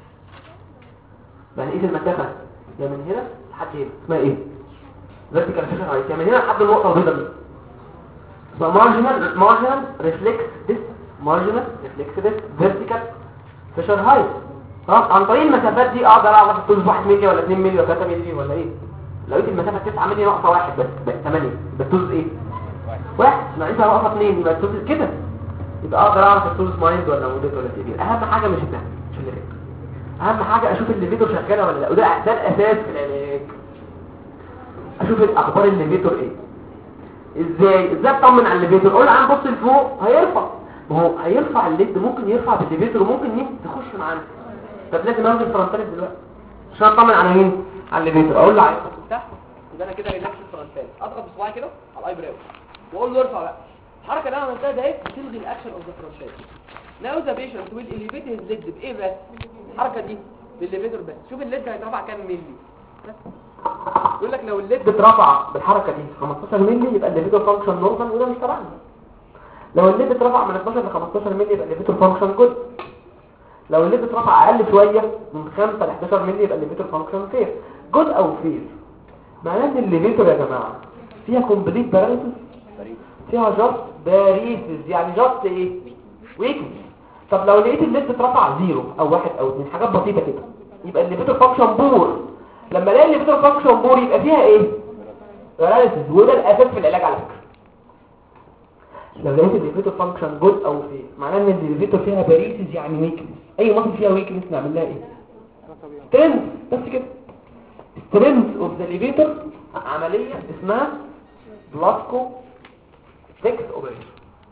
يعني ايه المسافه يا من هنا لحد هنا اسمها ايه فيرتيكال بريشر هايت يا من هنا لحد النقطه البيضاء دي اسمها مارجنال مارجنال ريفلكس ديس مارجنال ريفلكس ديس فيرتيكال بريشر هايت خلاص عن طريق المسافات دي اقدر اعرف الطول 1 مللي ولا 2 مللي ولا 3 مللي ولا ايه لو لقيت المسافه 9 مللي ناقصه 1 بس بقت 8 يبقى الطول ايه واحد مع انت واقفه اثنين يبقى التوتال كده يبقى اقدر اعرف التوتال مايند ولا موديت ولا تيبي اهم حاجه مش ده مش اللي فات اهم حاجه اشوف الليفيتور شغاله ولا لا وده ده الاساس في العلاج اشوف الاخبار الليفيتور ايه ازاي ازاي اطمن على الليفيتور اقول عم بص لفوق هيرفع ما هو هيرفع الليد ممكن يرفع بالليفيتور وممكن مين تخش معانا طب لازم انزل فرنتاليس دلوقتي عشان اطمن على مين على الليفيتور اقول له عايز تفتح يبقى انا كده ريلاكس الفرنتاليس اضغط بصباعي كده على الاي براو واقول له ارفع بقى الحركه اللي انا عملتها ده ايه بتلغي الاكشن اوف ذا فرنتاليس ناو ذا بيشنت ويل اليفيت هيز ليد بايه بس الحركه دي بالليفيتور بس شوف الليد هيترفع كام مللي بس يقول لك لو الليد اترفع بالحركه دي 15 مللي يبقى الليفيتور فانكشن نورمال وده مش تبعنا لو الليد اترفع من 12 ل 15 مللي يبقى الليفيتور فانكشن جود لو الليد اترفع اقل شويه من 5 ل 11 مللي يبقى الليفيتور فانكشن فير جود او فير معناه ان الليفيتور يا جماعه فيها كومبليت باراليسيس فيها جاست باريسيس يعني جاست ايه ويكنس طب لو لقيت الليد اترفع زيرو او واحد او اتنين حاجات بسيطه كده يبقى الليفيتور فانكشن بور لما الاقي الليفيتور فانكشن بور يبقى فيها ايه باراليسيس وده الاساس في العلاج على فكره لو لقيت الليفيتور فانكشن جود او فيه معناه ان الليفيتور فيها باريسيس يعني ويكنس اي مصل فيها ويكنس نعمل لها ايه سترينث بس كده سترينث اوف ذا ليفيتور عمليه اسمها بلاسكو تكس اوبريشن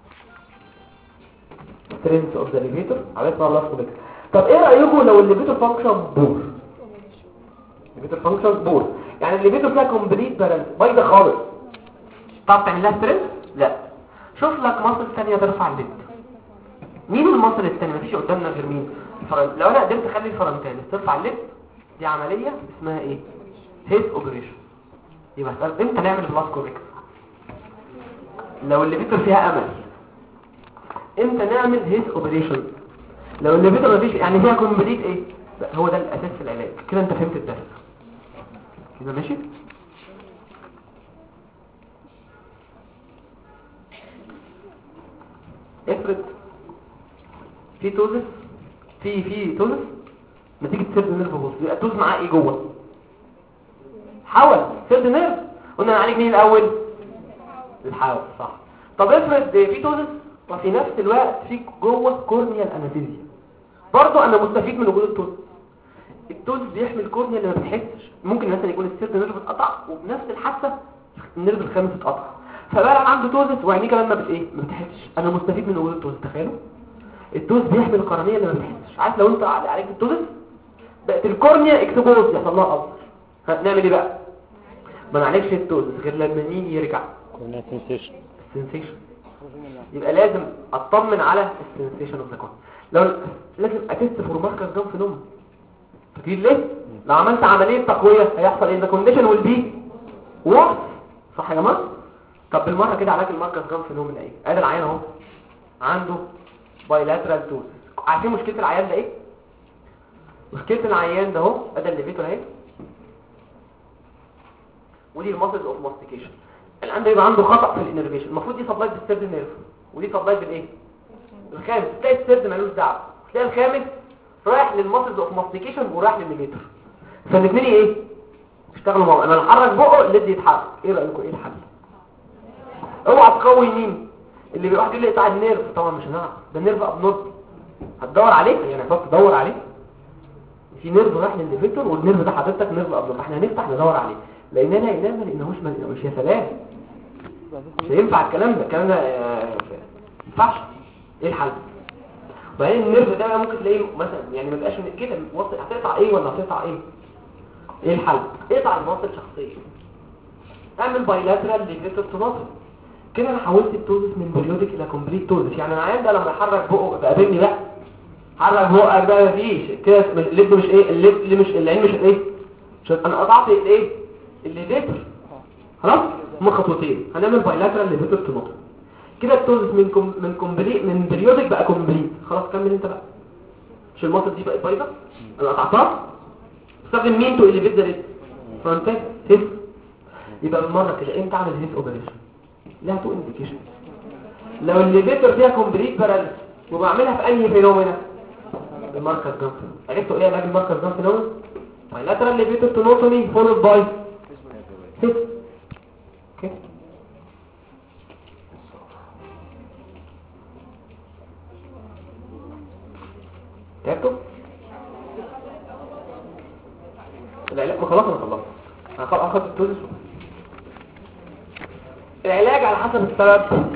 سترينث اوف ذا ليفيتور عمليه اسمها بلاسكو تكس طب ايه رايكم لو الليفيتور فانكشن بور الليفيتور فانكشن بور يعني الليفيتور فيها كومبليت بالانس بايظه خالص تعرف تعمل لها سترينث لا شوف لك مصر ثانيه ترفع الليد مين المصر الثاني مفيش قدامنا غير مين الفرن... لو انا قدرت اخلي الفرنتاليس ترفع الليد دي عمليه اسمها ايه هيس اوبريشن يبقى هسأل امتى نعمل بلاسكو ميكس لو الليفيتور فيها امل امتى نعمل هيس اوبريشن لو الليفيتور مفيش يعني فيها كومبليت ايه هو ده الاساس في العلاج كده انت فهمت الدرس كده ماشي افرض في توزس في في توزس نتيجة سيرد نيرف بوست يبقى التوز معاه ايه جوه حول سيرد نيرف قلنا نعالج مين الاول الحول صح طب افرض في توزس وفي نفس الوقت في جوه كورنيال انستيزيا برضه انا مستفيد من وجود التوز التوز بيحمل كورنيا اللي ما بتحسش ممكن مثلا يكون السيرد نيرف اتقطع وبنفس الحادثه النيرف الخامس اتقطع فبقى عنده توزس وعينيه كمان ما بت ايه ما بتحسش انا مستفيد من وجود التوز تخيلوا التوز بيحمل القرنيه اللي ما بتحسش عارف لو انت عليك التوزس بقت الكورنيا اكسبوز يحصل لها قصر هنعمل ايه بقى ما نعالجش التوزس غير لما مين يرجع كنا سنسيشن السنسيشن يبقى لازم اطمن على السنسيشن اوف ذا كون لو لازم اتست فور ماركر جام فينوم فاكرين ليه لو عملت عمليه تقويه هيحصل ايه ذا كونديشن ويل بي وورس صح يا جماعه طب بالمره كده علاج الماركر جام فينوم ايه ادي العيان اهو عنده بايلاترال توز عارفين مشكله العيان ده ايه مشكله العيان ده اهو ادي الليفيتور اهي ودي الماسلز اوف ماستيكيشن الان ده يبقى عنده خطا في الانرفيشن المفروض دي سبلايد بالسيرد نيرف ودي سبلايد بالايه الخامس تلاقي السيرد مالوش دعوه تلاقي الخامس رايح للماسلز اوف ماستيكيشن ورايح للليفيتور فالاثنين ايه اشتغلوا مع بعض انا نحرك بقه الليد يتحرك ايه رايكم ايه الحل اوعى تقوي مين اللي بيروح يقول لي اقطع النيرف طبعا مش هنعرف ده نيرف ابنورمال هتدور عليه يعني هتقعد تدور عليه في نيرف رايح للليفيتور والنيرف ده حضرتك نيرف ابنورمال احنا هنفتح ندور عليه لقينا لقيناه ما لقيناهوش ما لقيناهوش يا سلام مش هينفع الكلام ده الكلام ده آه، ما ينفعش ايه الحل وبعدين النيرف ده بقى ممكن تلاقيه مثلا يعني ما بقاش من كده وصل هتقطع ايه ولا هتقطع ايه ايه الحل اقطع المواصل شخصيا اعمل بايلاترال ليفيتور تناصر كده انا حولت التوزس من بريودك الى كومبليت توزس يعني العيان ده لما يحرك بقه بقابلني بقى حرك بقك بقى مفيش كده اللب مش ايه اللب اللي مش العين مش ايه مش انا قطعت الايه الليفيتور خلاص هما خطوتين هنعمل بايلاترال ليفيتور تناصر كده التوزس من كوم من كومبليت من بريودك بقى كومبليت خلاص كمل انت بقى مش المصل دي بقت بايظه انا قطعتها استخدم مين تو اليفيت ذا فرونتال هيس يبقى بالمره كده امتى اعمل هيس اوبريشن لها تو انديكيشن لو الليفيتور فيها كومبليت باراليس وبعملها في انهي فينومينا الماركر جامب عرفتوا ايه علاج الماركر جامب فينومينا بايلاترال ليفيتور تونوتومي فولود باي هيس اوكي تعبتوا العلاج ما خلاص انا خلصت انا خلاص اخدت التوزس العلاج على حسب السبب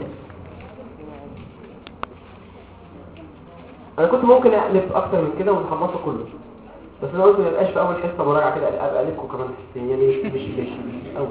انا كنت ممكن اقلب اكتر من كده ونخلصه كله بس انا قلت ما يبقاش في اول حصه مراجعه كده ابقى اقلبكم كمان حصتين يعني مش مش مش مش اول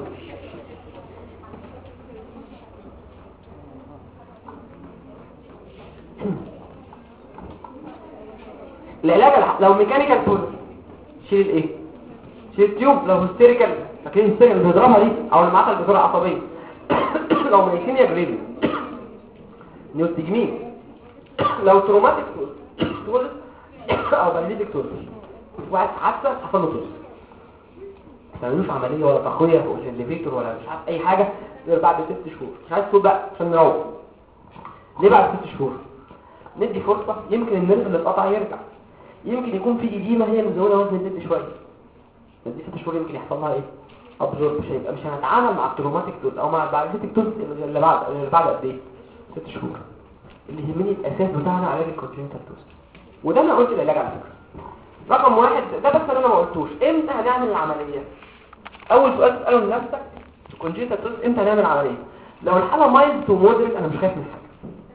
العلاج الح- لو ميكانيكال تول شيل الايه شيل التيوب لو هيستيريكال فاكرين الهيستيريكال اللي بيضربها دي او المعطل بسرعه عصبيه لو ميكانيا جريبي نيوستجمين لو تروماتيك تول او باراليتيك تول واحد حادثه حصل له تول ما تعملوش عمليه ولا تقويه فوق الليفيتور ولا مش عارف اي حاجه غير بعد ست شهور مش عايز تقول بقى عشان نروح ليه بعد ست شهور ندي فرصه يمكن النرف اللي اتقطع يرجع يمكن يكون في إديمة هي مزودة وزن البنت شوية دي ست شهور يمكن يحصل لها ايه ابزورب مش هيبقى مش هنتعامل مع التروماتيك دوز او مع الباراليتيك دوز اللي بعد اللي بعد قد ايه ست شهور اللي يهمني الاساس بتاعنا علاج الكونجنتال دوز وده انا قلت العلاج على فكره رقم واحد ده بس اللي انا ما قلتوش امتى هنعمل العمليه اول سؤال تساله لنفسك الكونجنتال دوز امتى هنعمل العمليه لو الحاله مايلد تو مودريت انا مش خايف من حاجه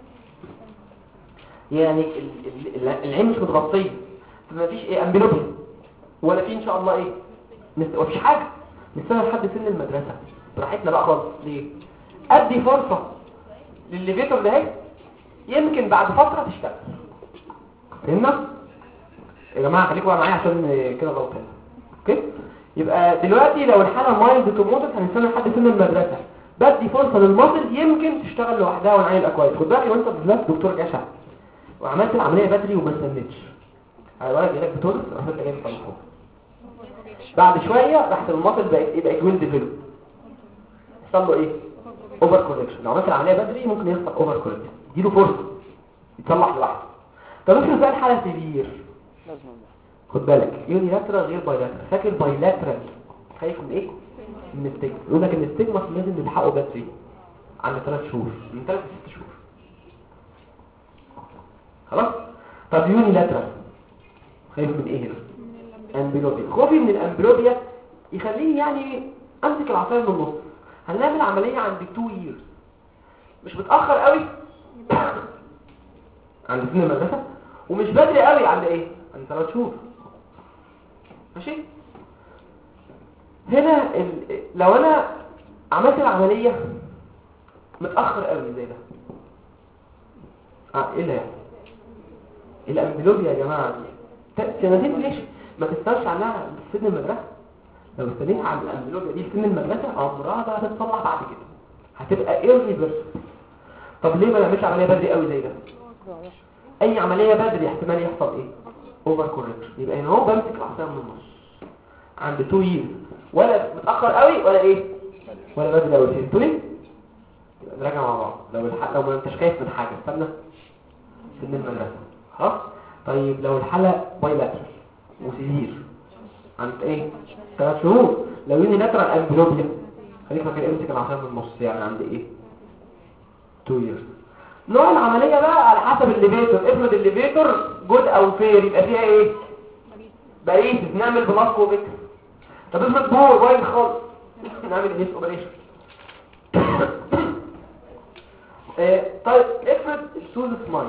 يعني ال- ال- ال- العين مش متغطيه فما فيش ايه امبلوبيا ولا في ان شاء الله ايه مس- مفيش حاجه نستنى لحد سن المدرسه براحتنا بقى خالص ليه ادي فرصه للليفيتور ده اهي يمكن بعد فتره تشتغل فهمنا يا جماعه خليكم بقى معايا عشان آه، كده غلط هنا اوكي يبقى دلوقتي لو الحاله مايلد تو مودريت هنستنى لحد سن المدرسه بدي فرصه للمصل يمكن تشتغل لوحدها والعين يبقى كويس خد بالك وانت بالذات دكتور جشع وعملت العمليه بدري وما استنيتش على ولد جالك بتونس رحت انت جاي مطلعه بعد شويه راحت المصل بقى يبقى كوين ديفلوب يحصل له ايه اوفر كوركشن لو عملت العمليه بدري ممكن يحصل اوفر كوركشن اديله فرصه يتصلح لوحده طب افرض بقى الحاله سيفير لازم خد بالك يوني لاترال غير بايلاترال فاكر بايلاترال خايف من ايه من الستيجما يقول لك ان الستيجما لازم نلحقه بدري عند ثلاث شهور من ثلاث لست شهور خلاص طب يوني لاترال خايف من ايه هنا امبلوبيا خوفي من الامبلوبيا يخليني يعني امسك العصايه من النص هنعمل عمليه عند 2 years مش متاخر قوي عند سن المدرسه ومش بدري قوي عند ايه عند 3 شهور ماشي هنا ال... لو انا عملت العمليه متاخر قوي زي ده اه ايه اللي هيحصل الامبلوبيا يا جماعه ت- سنتين ليش ما تستناش عنها سن المدرسه لو استنيت عن الامبلوبيا دي سن المدرسه عمرها ما هتتصلح بعد كده هتبقى irreversible طب ليه ما نعملش عمليه بدري قوي زي ده اي عمليه بدري احتمال يحصل ايه اوفر كوركشن يبقى هنا هو بمسك العصايه من النص عند 2 يير ولا متاخر قوي ولا ايه ولا بدري قوي فهمتوني يبقى نراجع مع بعض لو الح... لو ما انتش خايف من حاجه استنى سن المدرسه خلاص طيب لو الحاله بايلاترال وسيفير عند ايه ثلاث شهور لو يوني لاترال امبلوبيا خليك فاكر امسك العصايه من النص يعني عند ايه 2 years نوع العملية بقى على حسب الليفيتور افرض الليفيتور جود او فير يبقى فيها ايه باريسز نعمل بلاسكو وبكر طب افرض بور وايد خالص نعمل هيس اوبريشن آه، طيب افرض السوز سمايل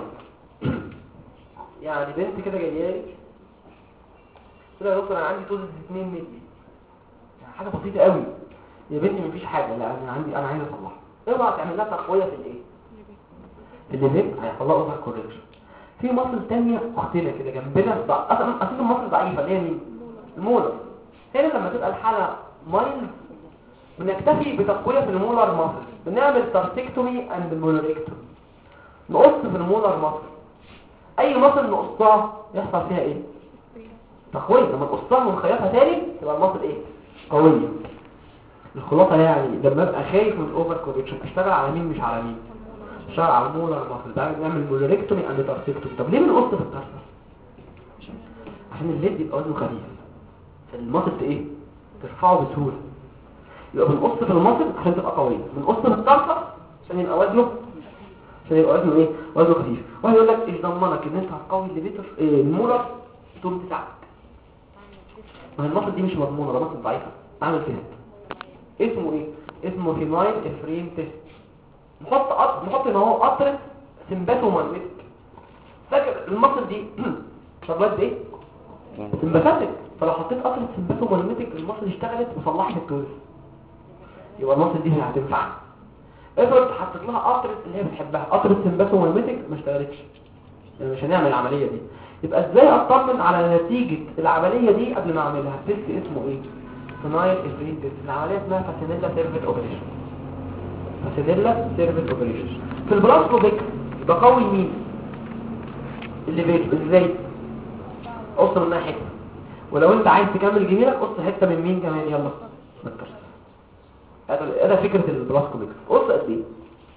يعني بنت كده جايه لي قلت لها يا دكتور انا عندي توز 2 مللي يعني حاجه بسيطه قوي يا بنتي مفيش حاجه لا انا عندي انا عايز اصلحها اوعى تعمل لها تقويه في الايه اللي بيب هيحصل لها اوفر كوركشن في مصل تانية اختنا كده جنبنا ضع- اصلا اصلا المصل ضعيفه اللي هي مين المولر هنا لما تبقى الحاله مايلد بنكتفي بتقويه في المولر مصل بنعمل تارسكتومي اند مولريكتومي نقص في المولر مصل اي مصل نقصها يحصل فيها ايه تقويه لما نقصها ونخيطها تاني تبقى المصل ايه قويه الخلاصه يعني لما ابقى خايف من الاوفر كوركشن اشتغل على مين مش على مين اشتغل على المولر مصل ده بنعمل مولريكتومي اند تارسكتومي طب ليه بنقص في التارسس عشان الليد يبقى وزنه خفيف فالمصل ايه ترفعه بسهوله يبقى بنقص في المصل عشان تبقى قويه بنقص في التارسس عشان يبقى وزنه عشان يبقى وزنه ايه وزنه خفيف واحد يقول لك ايش ضمنك ان انت هتقوي الليفيتر إيه المولر تقوم بتاعك ما هي المصل دي مش مضمونه ده مصل ضعيفه اعمل تيست اسمه ايه اسمه فينايل افرين تيست نحط قط... نحط ان هو قطره سمباتومagnetic فاكر المصل دي شغلات ايه سمباتيك فلو حطيت قطره سمباتومagnetic المصل اشتغلت وصلحت التوز يبقى المصل دي هتنفع افرض حطيت لها قطره اللي هي بتحبها قطره سمباتومagnetic ما اشتغلتش يعني مش هنعمل العمليه دي يبقى ازاي اطمن على نتيجه العمليه دي قبل ما اعملها تيست اسمه ايه فينايل افرين تيست العمليه اسمها فاسينيلا سيرفيت اوبريشن فاسينيلا سيرفيت اوبريشن في البلاسكوبيك بقوي مين اللي بيت ازاي قص منها حته ولو انت عايز تكمل جميلك قص حته من مين كمان يلا ما تكسر هذا هذا فكره البلاسكوبيك قص قد ايه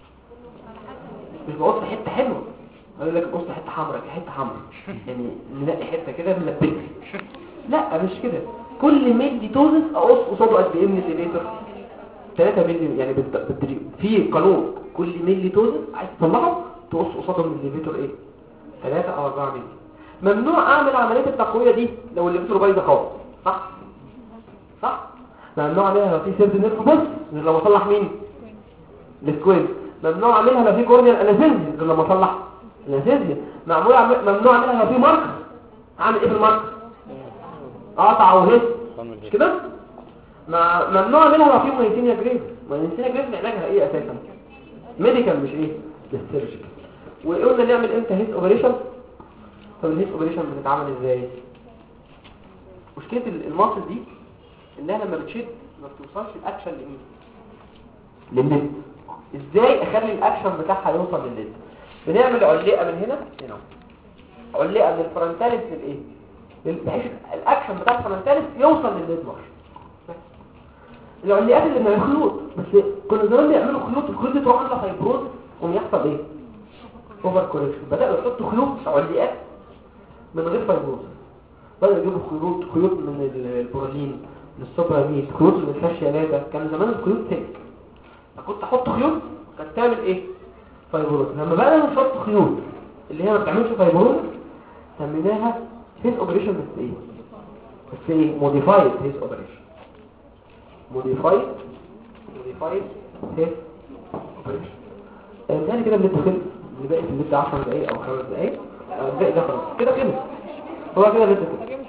مش بقص حته حلوه اقول لك بص حته حمراء حته حمراء يعني نلاقي حته كده ملبسه لا مش كده كل ملي توزس اقص قصاده قد ايه من الليفيتر 3 ملي يعني بالت- بالتدريج في قانون كل ملي توزس عايز تطلعه تقص قصاده من الليفيتر ايه 3 او 4 ملي ممنوع اعمل عمليه التقويه دي لو الليفيتر بايظه خالص صح صح ممنوع اعملها لو في سيرد نيرف بص غير لما اصلح مين السكوير ممنوع اعملها لو في كورنيال انستيزيا غير لما اصلح الانستيزيا معمول عم- ممنوع اعملها لو في ماركر اعمل ايه في الماركر اقطع وهس مش كده مع- ممنوع اعملها لو في مايتينيا جريف مايتينيا جريف علاجها ايه اساسا ميديكال مش ايه سيرجيكال وقلنا نعمل امتى هيس اوبريشن طب الهيس اوبريشن بتتعمل ازاي مشكله ال- الماسل دي انها لما بتشد ما بتوصلش الاكشن لمين للليد ازاي اخلي الاكشن بتاعها يوصل للليد بنعمل علقه من هنا هنا علقه من الفرنتاليس للايه لل- بحيث الاكشن بتاع الفرنتاليس يوصل للليد مارش بس. العلقات اللي من الخيوط بس كنا زمان بيعملوا خيوط الخيوط دي تروح عامله فايبروز وم يحصل ايه اوفر كوريكشن بداوا يحطوا خيوط علقات من غير فايبروز بدأوا يجيبوا خيوط خيوط من ال- البرولين من السوبراميد خيوط من الفاشيالاتا كان زمان الخيوط تك كنت احط خيوط كانت تعمل ايه فايبروز لما بقى نحط خيوط اللي هي ما بتعملش فايبروز سميناها هيز اوبريشن بس ايه بس ايه موديفايد هيز اوبريشن موديفايد موديفايد هيز اوبريشن يعني كده بنت خلص اللي باقي في البيت 10 دقايق او 5 دقايق الباقي ده خلاص كده خلص هو كده بنت خلص